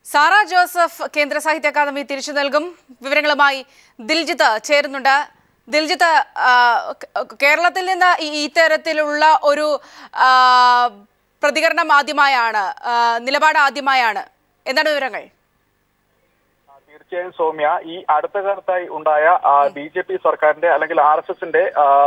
Sara Joseph കേന്ദ്ര സാഹിത്യ academy തിരിച്ചു നൽകും വിവരങ്ങളുമായി ദിൽജിത്ത് ചേരുന്നുണ്ട് ദിൽജിത്ത് ആ, കേ- കേരളത്തിൽ നിന്ന് ഈ ഇത്തരത്തിലുള്ള ഒരു ആ, പ്രതികരണം ആദ്യമായാണ് ആ, നിലപാട് ആദ്യമായാണ് എന്താണ് വിവരങ്ങൾ തീർച്ചയായും സൗമ്യ ഈ അടുത്ത കാലത്തായി ഉണ്ടായ ബി ജെ പി സർക്കാരിന്റെ അല്ലെങ്കിൽ ആർ എസ് എസിന്റെ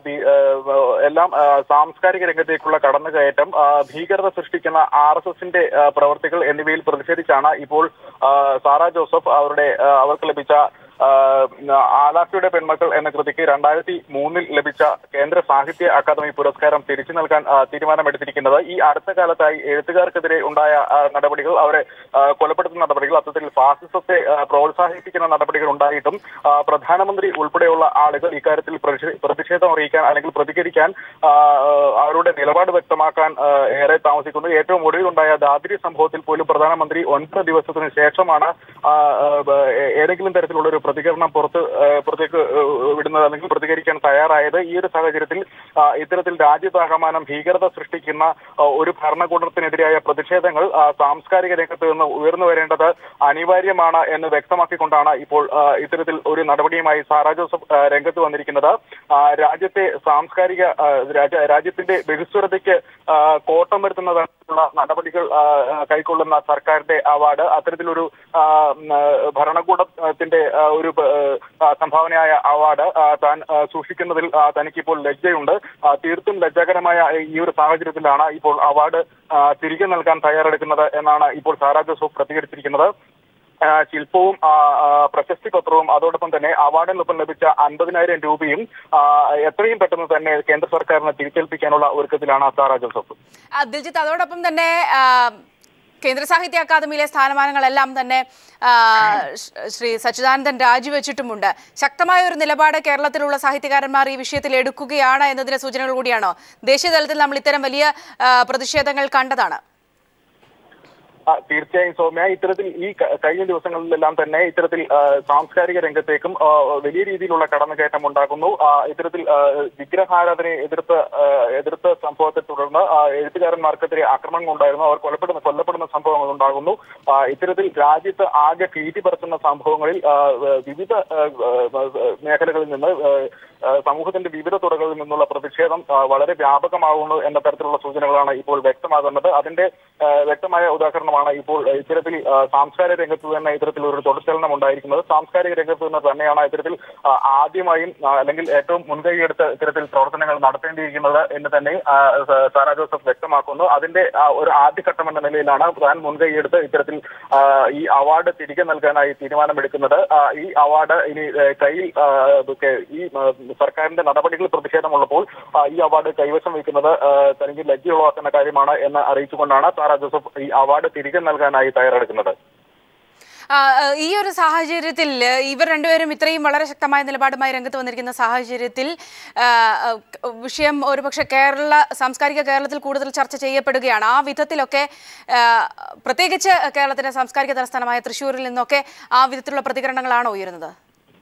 എല്ലാം ആ, സാംസ്കാരിക രംഗത്തേക്കുള്ള കടന്നുകയറ്റം ആ, ഭീകരത സൃഷ്ടിക്കുന്ന ആർ എസ് എസിന്റെ പ്രവർത്തികൾ എന്നിവയിൽ പ്രതിഷേധിച്ചാണ് ഇപ്പോൾ ആ, സാറ ജോസഫ് അവരുടെ ആ, അവർക്ക് ലഭിച്ച ആ, ആലാഫിയുടെ പെൺമക്കൾ എന്ന കൃതിക്ക് രണ്ടായിരത്തി മൂന്നിൽ ലഭിച്ച കേന്ദ്ര സാഹിത്യ അക്കാദമി പുരസ്കാരം തിരിച്ചു നൽകാൻ ആ, തീരുമാനമെടുത്തിരിക്കുന്നത് ഈ അടുത്ത കാലത്തായി എഴുത്തുകാർക്കെതിരെ ഉണ്ടായ ആ, നടപടികൾ അവരെ ആ, കൊലപ്പെടുത്തുന്ന നടപടികൾ അത്തരത്തിൽ ഫാസിസത്തെ ആ, പ്രോത്സാഹിപ്പിക്കുന്ന നടപടികൾ ഉണ്ടായിട്ടും ആ, പ്രധാനമന്ത്രി ഉൾപ്പെടെയുള്ള ആളുകൾ ഇക്കാര്യത്തിൽ പ്രതിഷേ- പ്രതിഷേധം അറിയിക്കാൻ അല്ലെങ്കിൽ പ്രതികരിക്കാൻ ആ, ആ, അവരുടെ നിലപാട് വ്യക്തമാക്കാൻ ആ, ഏറെ താമസിക്കുന്നു ഏറ്റവും ഒടുവിലുണ്ടായ ദാദ്രി സംഭവത്തിൽ പോലും പ്രധാനമന്ത്രി ഒൻപത് ദിവസത്തിന് ശേഷമാണ് ആ, ആ, ബ- ഏ- ഏതെങ്കിലും തരത്തിലുള്ള ഒരു പ്രതികരണം പുറത്ത് ആ, പുറത്തേക്ക് ആ, വിടുന്നത് അല്ലെങ്കിൽ പ്രതികരിക്കാൻ തയ്യാറായത് ഈ ഒരു സാഹചര്യത്തിൽ ആ, ഇത്തരത്തിൽ രാജ്യത്താകമാനം ഭീകരത സൃഷ്ടിക്കുന്ന ആ, ഒരു ഭരണകൂടത്തിനെതിരായ പ്രതിഷേധങ്ങൾ ആ, സാംസ്കാരിക രംഗത്ത് നിന്ന് ഉയർന്നു വരേണ്ടത് അനിവാര്യമാണ് എന്ന് വ്യക്തമാക്കിക്കൊണ്ടാണ് ഇപ്പോൾ ആ, ഇത്തരത്തിൽ ഒരു നടപടിയുമായി സാറ ജോസഫ് ആ, രംഗത്ത് വന്നിരിക്കുന്നത് ആ, രാജ്യത്തെ സാംസ്കാരിക ആ, രാജ്യ- രാജ്യത്തിന്റെ ബഹുസ്വരതയ്ക്ക് ആ, കോട്ടം വരുത്തുന്ന തരത്തിലുള്ള നടപടികൾ ആ, ആ, കൈക്കൊള്ളുന്ന സർക്കാരിന്റെ അവാർഡ് അത്തരത്തിലൊരു ആ, ഉം, ആ, ഭരണകൂടത്തിന്റെ ആ, ഒരു ആ, സംഭാവനയായ അവാർഡ് ആ, താൻ ആ, സൂക്ഷിക്കുന്നതിൽ ആ, തനിക്കിപ്പോൾ ലജ്ജയുണ്ട് ആ, തീർത്തും ലജ്ജാകരമായ ഈ ഒരു സാഹചര്യത്തിലാണ് ഇപ്പോൾ അവാർഡ് ആ, തിരികെ നൽകാൻ തയ്യാറെടുക്കുന്നത് എന്നാണ് ഇപ്പോൾ സാറാ ജോസഫ് പ്രതികരിച്ചിരിക്കുന്നത് ആ, ശില്പവും ആ, ആ, പ്രശസ്തി പത്രവും അതോടൊപ്പം തന്നെ അവാർഡിനൊപ്പം ലഭിച്ച അൻപതിനായിരം രൂപയും ആ, എത്രയും പെട്ടെന്ന് തന്നെ കേന്ദ്ര സർക്കാരിന് തിരിച്ചേൽപ്പിക്കാനുള്ള ഒരുക്കത്തിലാണ് സാറാ ജോസഫ് ആ, ദിൽജിത്ത് അതോടൊപ്പം തന്നെ ആ, കേന്ദ്ര സാഹിത്യ അക്കാദമിയിലെ സ്ഥാനമാനങ്ങളെല്ലാം തന്നെ ആ, ഷ്- ശ്രീ സച്ചിദാനന്ദൻ രാജിവെച്ചിട്ടുമുണ്ട് ശക്തമായ ഒരു നിലപാട് കേരളത്തിലുള്ള സാഹിത്യകാരന്മാർ ഈ വിഷയത്തിൽ എടുക്കുകയാണ് എന്നതിന്റെ സൂചനകൾ കൂടിയാണോ ദേശീയ തലത്തിൽ നമ്മൾ ഇത്തരം വലിയ ആ, പ്രതിഷേധങ്ങൾ കണ്ടതാണ് ആ, തീർച്ചയായും സൗമ്യ ഇത്തരത്തിൽ ഈ ക- കഴിഞ്ഞ ദിവസങ്ങളിലെല്ലാം തന്നെ ഇത്തരത്തിൽ ആ, സാംസ്കാരിക രംഗത്തേക്കും ആ, വലിയ രീതിയിലുള്ള കടന്നുകയറ്റം ഉണ്ടാകുന്നു ആ, ഇത്തരത്തിൽ ആ, വിഗ്രഹാരാധനയെ എതിർത്ത് ആ, എതിർത്ത സംഭവത്തെ തുടർന്ന് ആ, എഴുത്തുകാരന്മാർക്കെതിരെ ആക്രമണങ്ങൾ ഉണ്ടായിരുന്നു അവർ കൊലപ്പെടുന്ന കൊല്ലപ്പെടുന്ന സംഭവങ്ങൾ ഉണ്ടാകുന്നു ആ, ഇത്തരത്തിൽ രാജ്യത്ത് ആകെ ഭീതി പരത്തുന്ന സംഭവങ്ങളിൽ ആ, വിവിധ ആ, ആ, മേഖലകളിൽ നിന്ന് ആ, ആ, സമൂഹത്തിന്റെ വിവിധ തുറകളിൽ നിന്നുള്ള പ്രതിഷേധം ആ, വളരെ വ്യാപകമാകുന്നു എന്ന തരത്തിലുള്ള സൂചനകളാണ് ഇപ്പോൾ വ്യക്തമാകുന്നത് അതിന്റെ ആ, വ്യക്തമായ ഉദാഹരണമാണ് ഇപ്പോൾ ഇത്തരത്തിൽ ആ, സാംസ്കാരിക രംഗത്ത് തന്നെ ഇത്തരത്തിൽ ഒരു തുടർച്ചലനം ഉണ്ടായിരിക്കുന്നത് സാംസ്കാരിക രംഗത്ത് നിന്ന് തന്നെയാണ് ഇത്തരത്തിൽ ആ, ആദ്യമായും ആ, അല്ലെങ്കിൽ ഏറ്റവും മുൻകൈയെടുത്ത് ഇത്തരത്തിൽ പ്രവർത്തനങ്ങൾ നടത്തേണ്ടിയിരിക്കുന്നത് എന്ന് തന്നെ ആ, സ- സാറാ ജോസഫ് വ്യക്തമാക്കുന്നു അതിന്റെ ആ, ഒരു ആദ്യഘട്ടം എന്ന നിലയിലാണ് താൻ മുൻകൈയെടുത്ത് ഇത്തരത്തിൽ ആ, ഈ അവാർഡ് തിരികെ നൽകാനായി തീരുമാനമെടുക്കുന്നത് ആ, ഈ അവാർഡ് ഇനി ഏ, കയ്യിൽ ആ, ഒക്കെ ഈ ആ, സർക്കാരിന്റെ നടപടികളിൽ പ്രതിഷേധമുള്ളപ്പോൾ ആ, ഈ അവാർഡ് കൈവശം വയ്ക്കുന്നത് ആ, തനിക്ക് ലജ്ജ ഉളവാക്കുന്ന കാര്യമാണ് എന്ന് അറിയിച്ചുകൊണ്ടാണ് സാറാ ജോസഫ് ഈ അവാർഡ് തിരികെ നൽകാനായി തയ്യാറെടുക്കുന്നത് ആ, ആ, ഈ ഒരു സാഹചര്യത്തിൽ ആ, ഇവർ രണ്ടുപേരും ഇത്രയും വളരെ ശക്തമായ നിലപാടുമായി രംഗത്ത് വന്നിരിക്കുന്ന സാഹചര്യത്തിൽ ആ, ആ, ക- വിഷയം ഒരുപക്ഷെ കേരള സാംസ്കാരിക കേരളത്തിൽ കൂടുതൽ ചർച്ച ചെയ്യപ്പെടുകയാണ് ആ വിധത്തിലൊക്കെ ആ, പ്രത്യേകിച്ച് കേരളത്തിന്റെ സാംസ്കാരിക തലസ്ഥാനമായ തൃശ്ശൂരിൽ നിന്നൊക്കെ ആ വിധത്തിലുള്ള പ്രതികരണങ്ങളാണോ ഉയരുന്നത്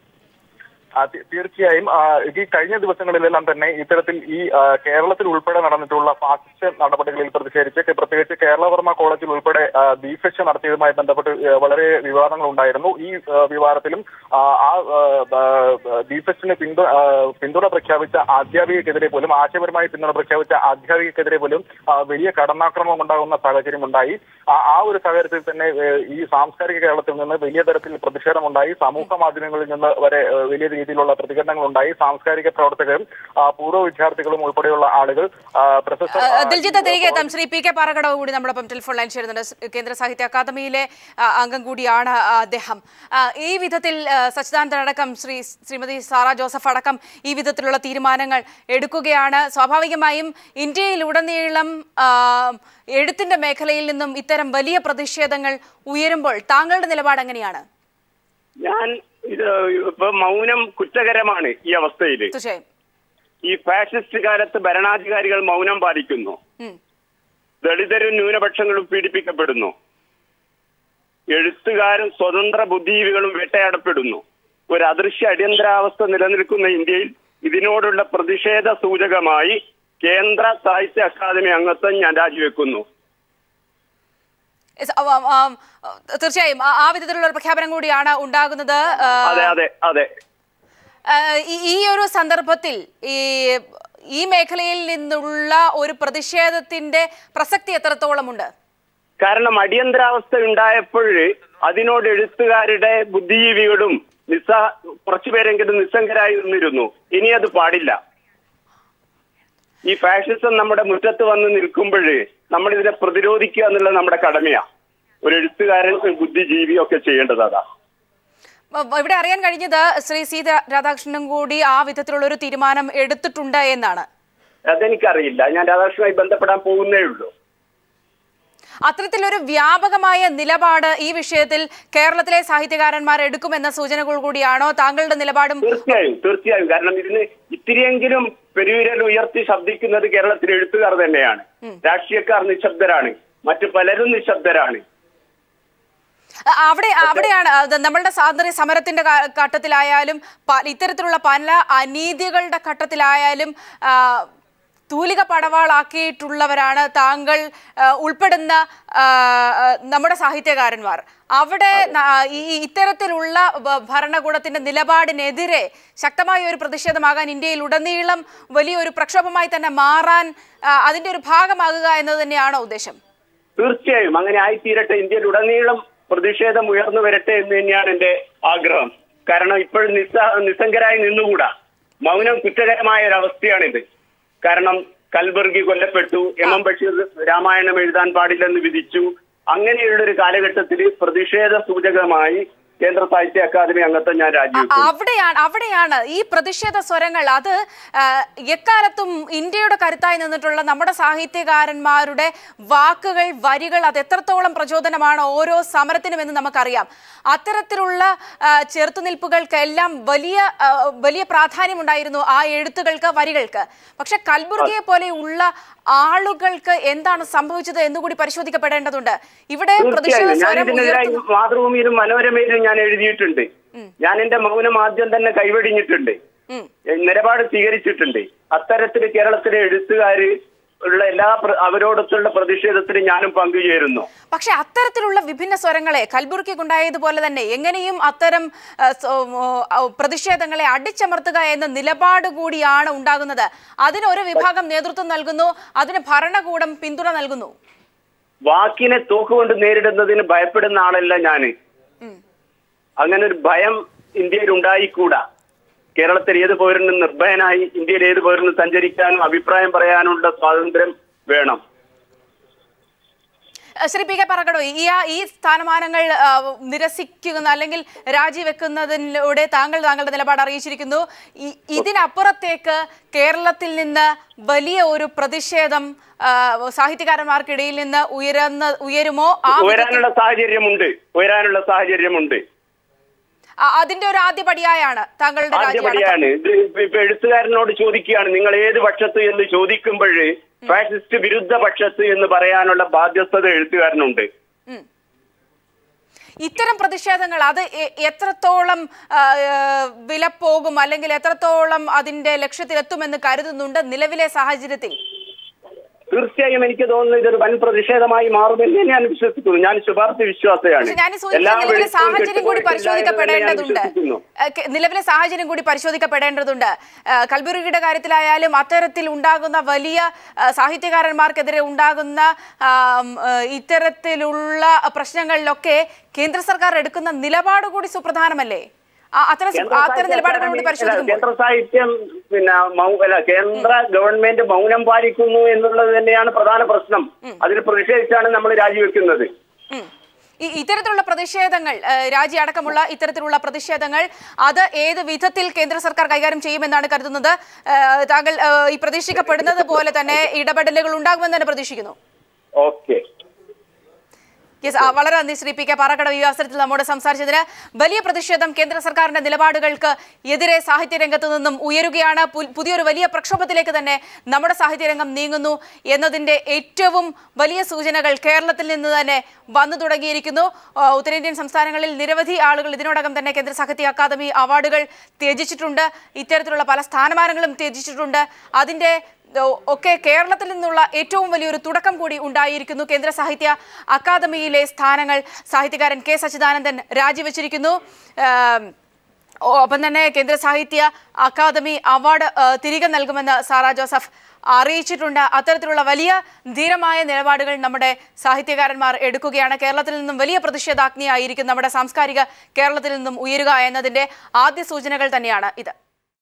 ആ, തീ- തീർച്ചയായും ആ, ഈ കഴിഞ്ഞ ദിവസങ്ങളിലെല്ലാം തന്നെ ഇത്തരത്തിൽ ഈ ആ, കേരളത്തിൽ ഉൾപ്പെടെ നടന്നിട്ടുള്ള ഫാസിസ്റ്റ് നടപടികളിൽ പ്രതിഷേധിച്ച് കെ- പ്രത്യേകിച്ച് കേരളവർമ്മ കോളേജിൽ ഉൾപ്പെടെ ബീഫെച്ച് നടത്തിയതുമായി ബന്ധപ്പെട്ട് ആ, വളരെ വിവാദങ്ങൾ ഉണ്ടായിരുന്നു ഈ ആ, വിവാദത്തിലും ആ, ആ ബീഫെച്ചിന് പിന്തു ആ, പിന്തുണ പ്രഖ്യാപിച്ച അധ്യാപികക്കെതിരെ പോലും ആശയപരമായി പിന്തുണ പ്രഖ്യാപിച്ച അധ്യാപികക്കെതിരെ പോലും ആ, വലിയ കടന്നാക്രമണം ഉണ്ടാകുന്ന സാഹചര്യം ഉണ്ടായി ആ- ആ ഒരു സാഹചര്യത്തിൽ തന്നെ ഏ, ഈ സാംസ്കാരിക കേരളത്തിൽ നിന്ന് വലിയ തരത്തിൽ പ്രതിഷേധമുണ്ടായി സമൂഹ മാധ്യമങ്ങളിൽ നിന്ന് വരെ ഏ, വലിയ രീതിയിലുള്ള പ്രതികരണങ്ങൾ ഉണ്ടായി സാംസ്കാരിക പ്രവർത്തകരും ആ, പൂർവ്വ വിദ്യാർത്ഥികളും ഉൾപ്പെടെയുള്ള ആളുകൾ ആ, പ്രൊഫസർ ആ, ആ, ദിൽജിത്ത് തിരികെ എത്താം ശ്രീ പി കെ പാറകടവ് കൂടി നമ്മളൊപ്പം ടെലിഫോൺ ലൈൻ ചേരുന്നുണ്ട് സ് കേന്ദ്ര സാഹിത്യ അക്കാദമിയിലെ ആ, അംഗം കൂടിയാണ് ആ, അദ്ദേഹം ആ, ഈ വിധത്തിൽ ആ, സച്ചിദാനന്ദൻ അടക്കം ശ്രീ ശ്രീമതി സാറ ജോസഫ് അടക്കം ഈ വിധത്തിലുള്ള തീരുമാനങ്ങൾ എടുക്കുകയാണ് സ്വാഭാവികമായും ഇന്ത്യയിലുടനീളം ആ, എഴുത്തിന്റെ മേഖലയിൽ നിന്നും ഇത്തരം വലിയ പ്രതിഷേധങ്ങൾ ഉയരുമ്പോൾ താങ്കളുടെ നിലപാട് എങ്ങനെയാണ് ഞാൻ ഇത് ഇപ്പൊ മൗനം കുറ്റകരമാണ് ഈ അവസ്ഥയിൽ തീർച്ചയായും ഈ ഫാഷിസ്റ്റ് കാലത്ത് ഭരണാധികാരികൾ മൗനം പാലിക്കുന്നു ഉം. ദളിതരും ന്യൂനപക്ഷങ്ങളും പീഡിപ്പിക്കപ്പെടുന്നു എഴുത്തുകാരും സ്വതന്ത്ര ബുദ്ധിജീവികളും വേട്ടയാടപ്പെടുന്നു ഒരു അദൃശ്യ അടിയന്തരാവസ്ഥ നിലനിൽക്കുന്ന ഇന്ത്യയിൽ ഇതിനോടുള്ള പ്രതിഷേധ സൂചകമായി കേന്ദ്ര സാഹിത്യ അക്കാദമി അംഗത്വം ഞാൻ രാജിവെക്കുന്നു Yes, ആ, ആ, ആ, തീർച്ചയായും ആ- ആ വിധത്തിലുള്ള ഒരു പ്രഖ്യാപനം കൂടിയാണ് ഉണ്ടാകുന്നത് ആ, അതെ അതെ അതെ ആ, ഈ- ഈ ഒരു സന്ദർഭത്തിൽ ഈ ഈ മേഖലയിൽ നിന്നുള്ള ഒരു പ്രതിഷേധത്തിന്റെ പ്രസക്തി എത്രത്തോളമുണ്ട് കാരണം അടിയന്തരാവസ്ഥ ഉണ്ടായപ്പോൾ അതിനോട് എഴുത്തുകാരുടെ ബുദ്ധിജീവികളും നിസ്സ കുറച്ചുപേരെങ്കിലും നിസ്സംഗരായി നിന്നിരുന്നു ഇനി അത് പാടില്ല ഈ ഫാഷിസം നമ്മുടെ മുറ്റത്ത് വന്ന് നിൽക്കുമ്പോൾ നമ്മൾ ഇതിനെ പ്രതിരോധിക്കുക എന്നുള്ളത് നമ്മുടെ കടമയാ ഒരു എഴുത്തുകാരൻ ഒരു ബുദ്ധിജീവി ഒക്കെ ചെയ്യേണ്ടത് അതാ വ- ഇവിടെ അറിയാൻ കഴിഞ്ഞത് ശ്രീ സീത രാധാകൃഷ്ണനും കൂടി ആ വിധത്തിലുള്ള ഒരു തീരുമാനം എടുത്തിട്ടുണ്ട് എന്നാണ് അതെനിക്കറിയില്ല ഞാൻ രാധാകൃഷ്ണനുമായി ബന്ധപ്പെടാൻ പോകുന്നേ ഉള്ളൂ അത്തരത്തിലൊരു വ്യാപകമായ നിലപാട് ഈ വിഷയത്തിൽ കേരളത്തിലെ സാഹിത്യകാരന്മാർ എടുക്കുമെന്ന സൂചനകൾ കൂടിയാണോ താങ്കളുടെ നിലപാടും തീർച്ചയായും തീർച്ചയായും കാരണം ഇതിന് ഇത്തിരിയെങ്കിലും പെരുവിരൽ ഉയർത്തി ശബ്ദിക്കുന്നത് കേരളത്തിലെ എഴുത്തുകാർ തന്നെയാണ് രാഷ്ട്രീയക്കാർ നിശബ്ദരാണ് മറ്റു പലരും നിശബ്ദരാണ് അ- അവിടെ അവിടെയാണ് അത് നമ്മളുടെ സ്വാതന്ത്ര്യ സമരത്തിന്റെ കാ- ഘട്ടത്തിലായാലും പ- ഇത്തരത്തിലുള്ള പല അനീതികളുടെ ഘട്ടത്തിലായാലും ആ, തൂലിക പടവാളാക്കിയിട്ടുള്ളവരാണ് താങ്കൾ ആ, ഉൾപ്പെടുന്ന ആ, ആ, നമ്മുടെ സാഹിത്യകാരന്മാർ അവിടെ ന- ഈ ഇത്തരത്തിലുള്ള ഭ- ഭരണകൂടത്തിന്റെ നിലപാടിനെതിരെ ശക്തമായ ഒരു പ്രതിഷേധമാകാൻ ഇന്ത്യയിൽ ഉടനീളം വലിയൊരു പ്രക്ഷോഭമായി തന്നെ മാറാൻ ആ, അതിന്റെ ഒരു ഭാഗമാകുക എന്നത് തന്നെയാണോ ഉദ്ദേശം തീർച്ചയായും അങ്ങനെ ആയിത്തീരട്ടെ ഇന്ത്യയിൽ ഉടനീളം പ്രതിഷേധം ഉയർന്നു വരട്ടെ എന്ന് തന്നെയാണ് എന്റെ ആഗ്രഹം കാരണം ഇപ്പോൾ നിസ്സ നിസ്സംഗരായി നിന്നുകൂടാ മൗനം കുറ്റകരമായ ഒരു അവസ്ഥയാണിത് കാരണം കൽബർഗി കൊല്ലപ്പെട്ടു എം എം ബഷീർ രാമായണം എഴുതാൻ പാടില്ലെന്ന് വിധിച്ചു അങ്ങനെയുള്ള ഒരു കാലഘട്ടത്തിൽ പ്രതിഷേധ സൂചകമായി കേന്ദ്ര സാഹിത്യ അക്കാദമി അംഗത്വം ഞാൻ രാജിവെച്ചു അവിടെയാണ് അവിടെയാണ് ഈ പ്രതിഷേധ സ്വരങ്ങൾ അത് ആ, എക്കാലത്തും ഇന്ത്യയുടെ കരുത്തായി നിന്നിട്ടുള്ള നമ്മുടെ സാഹിത്യകാരന്മാരുടെ വാക്കുകൾ വരികൾ അത് എത്രത്തോളം പ്രചോദനമാണ് ഓരോ സമരത്തിനും എന്ന് നമുക്കറിയാം അത്തരത്തിലുള്ള ആ, ചെറുത്തുനിൽപ്പുകൾക്കെല്ലാം വലിയ ആ, വലിയ പ്രാധാന്യമുണ്ടായിരുന്നു ആ എഴുത്തുകൾക്ക് വരികൾക്ക് പക്ഷെ കൽബുർഗിയെ പോലെയുള്ള ആളുകൾക്ക് എന്താണ് സംഭവിച്ചത് എന്നുകൂടി പരിശോധിക്കപ്പെടേണ്ടതുണ്ട് ഇവിടെ പ്രതിഷേധ തീർച്ചയായും ഞാൻ സ്വരം ഇതിനെതിരായി ഉയർത്തുന്നു മാതൃഭൂമിയിലും മനോരമയിലും ഞാൻ എഴുതിയിട്ടുണ്ട് ഞാൻ എന്റെ മൗനം ആദ്യം തന്നെ കൈവെടിഞ്ഞിട്ടുണ്ട് ഉം. എ, നിലപാട് സ്വീകരിച്ചിട്ടുണ്ട് അത്തരത്തിൽ കേരളത്തിലെ എഴുത്തുകാര് ഉള്ള എല്ലാ പ്ര- അവരോടൊത്തുള്ള പ്രതിഷേധത്തിന് ഞാനും പങ്കുചേരുന്നു പക്ഷെ അത്തരത്തിലുള്ള വിഭിന്ന സ്വരങ്ങളെ കൽബുർക്കിക്കുണ്ടായതുപോലെ തന്നെ എങ്ങനെയും അത്തരം ആ, സ- ആ, പ്രതിഷേധങ്ങളെ അടിച്ചമർത്തുക എന്ന നിലപാട് കൂടിയാണ് ഉണ്ടാകുന്നത് അതിന് ഒരു വിഭാഗം നേതൃത്വം നൽകുന്നു അതിന് ഭരണകൂടം പിന്തുണ നൽകുന്നു വാക്കിനെ തോക്കുകൊണ്ട് നേരിടുന്നതിന് ഭയപ്പെടുന്ന ആളല്ല ഞാന് ഉം. അങ്ങനെ ഒരു ഭയം ഇന്ത്യയിൽ ഉണ്ടായിക്കൂടാ കേരളത്തിൽ ഏത് പൗരനും നിർഭയനായി ഇന്ത്യയിൽ ഏത് പൗരനും സഞ്ചരിക്കാനും അഭിപ്രായം പറയാനുള്ള സ്വാതന്ത്ര്യം വേണം ആ, ശ്രീ പി കെ പറക്കടോ ഈ ആ- ഈ സ്ഥാനമാനങ്ങൾ ആ, നിരസിക്കുന്ന അല്ലെങ്കിൽ രാജിവെക്കുന്നതിലൂടെ താങ്കൾ താങ്കളുടെ നിലപാട് അറിയിച്ചിരിക്കുന്നു ഈ- ഇതിനപ്പുറത്തേക്ക് കേരളത്തിൽ നിന്ന് വലിയ ഒരു പ്രതിഷേധം ആ, സാഹിത്യകാരന്മാർക്കിടയിൽ നിന്ന് ഉയരുന്ന ഉയരുമോ ആ വിധത്തിൽ- ഉയരാനുള്ള സാഹചര്യമുണ്ട് ഉയരാനുള്ള സാഹചര്യമുണ്ട് ആ, അതിന്റെ ഒരു ആദ്യ പടിയായാണ് താങ്കളുടെ രാജി അടക്കം. ആദ്യപടിയാണ് ഇത് ഇപ്പൊ- ഇപ്പൊ എഴുത്തുകാരനോട് ചോദിക്കുകയാണ് നിങ്ങൾ ഏത് പക്ഷത്ത് എന്ന് ചോദിക്കുമ്പോൾ ഫാഷിസ്റ്റ് വിരുദ്ധ പക്ഷത്ത് എന്ന് പറയാനുള്ള ബാധ്യസ്ഥത എഴുത്തുകാരനുണ്ട് ഉം. ഇത്തരം പ്രതിഷേധങ്ങൾ അത് എ- എത്രത്തോളം ആ, ആ, വിലപ്പോകും അല്ലെങ്കിൽ എത്രത്തോളം അതിന്റെ ലക്ഷ്യത്തിലെത്തുമെന്ന് കരുതുന്നുണ്ട് നിലവിലെ സാഹചര്യത്തിൽ തീർച്ചയായും എനിക്ക് തോന്നുന്നു ഇതൊരു വൻ പ്രതിഷേധമായി മാറുമെന്ന് ഞാൻ വിശ്വസിക്കുന്നു ഞാൻ ശുഭാപ്തി വിശ്വാസയാണ് പക്ഷെ ഞാൻ ഈ സൂചിപ്പിച്ച എല്ലാ നിലവിലെ വെളുപ്പും സാഹചര്യം കൂടി കെട്ടുപോയിട്ടില്ല എന്ന് തന്നെ ഞാൻ പരിശോധിക്കപ്പെടേണ്ടതുണ്ട് വിശ്വസിക്കുന്നു. ഏഹ് കെ- നിലവിലെ സാഹചര്യം കൂടി പരിശോധിക്കപ്പെടേണ്ടതുണ്ട് ഏഹ് കൽബുർഗിയുടെ കാര്യത്തിലായാലും അത്തരത്തിൽ ഉണ്ടാകുന്ന വലിയ ഏഹ് സാഹിത്യകാരന്മാർക്കെതിരെ ഉണ്ടാകുന്ന ആം, ഏഹ് ഇത്തരത്തിലുള്ള പ്രശ്നങ്ങളിലൊക്കെ കേന്ദ്ര സർക്കാർ എടുക്കുന്ന നിലപാട് കൂടി സുപ്രധാനമല്ലേ ആ, അത്തരം സു- കേന്ദ്ര അത്തരം സാഹിത്യ നിലപാടുകൾ കൂടി അക്കാദമി- അല്ല, പരിശോധിക്കുമ്പോൾ കേന്ദ്ര സാഹിത്യം പിന്നെ മൗ- അല്ല കേന്ദ്ര ഗവൺമെന്റ് മൗനം പാലിക്കുന്നു എന്നുള്ളത് തന്നെയാണ് പ്രധാന പ്രശ്നം അതിൽ പ്രതിഷേധിച്ചാണ് നമ്മൾ രാജിവെക്കുന്നത് ഉം. ഈ ഇത്തരത്തിലുള്ള പ്രതിഷേധങ്ങൾ ഏഹ്, രാജി അടക്കമുള്ള ഇത്തരത്തിലുള്ള പ്രതിഷേധങ്ങൾ അത് ഏത് വിധത്തിൽ കേന്ദ്ര സർക്കാർ കൈകാര്യം ചെയ്യുമെന്നാണ് കരുതുന്നത് ഏഹ്, താങ്കൾ ഏഹ്, ഈ പ്രതീക്ഷിക്കപ്പെടുന്നത് പോലെ തന്നെ ഇടപെടലുകൾ ഉണ്ടാകുമെന്ന് തന്നെ പ്രതീക്ഷിക്കുന്നു ഓക്കെ യെസ് വളരെ നന്ദി ശ്രീ പി കെ പാറക്കടവ് ഈ അവസരത്തിൽ നമ്മോട് സംസാരിച്ചതിന് വലിയ പ്രതിഷേധം കേന്ദ്ര സർക്കാരിന്റെ നിലപാടുകൾക്ക് എതിരെ സാഹിത്യരംഗത്ത് നിന്നും ഉയരുകയാണ് പു- പുതിയൊരു വലിയ പ്രക്ഷോഭത്തിലേക്ക് തന്നെ നമ്മുടെ സാഹിത്യരംഗം നീങ്ങുന്നു എന്നതിന്റെ ഏറ്റവും വലിയ സൂചനകൾ കേരളത്തിൽ നിന്ന് തന്നെ വന്നു തുടങ്ങിയിരിക്കുന്നു ആ, ഉത്തരേന്ത്യൻ സംസ്ഥാനങ്ങളിൽ നിരവധി ആളുകൾ ഇതിനോടകം തന്നെ കേന്ദ്ര സാഹിത്യ അക്കാദമി അവാർഡുകൾ ത്യജിച്ചിട്ടുണ്ട് ഇത്തരത്തിലുള്ള പല സ്ഥാനമാനങ്ങളും ത്യജിച്ചിട്ടുണ്ട് അതിന്റെ ഒ- ഒക്കെ കേരളത്തിൽ നിന്നുള്ള ഏറ്റവും വലിയൊരു തുടക്കം കൂടി ഉണ്ടായിരിക്കുന്നു കേന്ദ്ര സാഹിത്യ അക്കാദമിയിലെ സ്ഥാനങ്ങൾ സാഹിത്യകാരൻ കെ സച്ചിദാനന്ദൻ രാജിവെച്ചിരിക്കുന്നു ആം, ഓ, ഒപ്പം തന്നെ കേന്ദ്ര സാഹിത്യ അക്കാദമി അവാർഡ് ആ, തിരികെ നൽകുമെന്ന് സാറ ജോസഫ് അറിയിച്ചിട്ടുണ്ട് അത്തരത്തിലുള്ള വലിയ ധീരമായ നിലപാടുകൾ നമ്മുടെ സാഹിത്യകാരന്മാർ എടുക്കുകയാണ് കേരളത്തിൽ നിന്നും വലിയ പ്രതിഷേധാഗ്നിയായിരിക്കും നമ്മുടെ സാംസ്കാരിക കേരളത്തിൽ നിന്നും ഉയരുക എന്നതിന്റെ ആദ്യ സൂചനകൾ തന്നെയാണ് ഇത്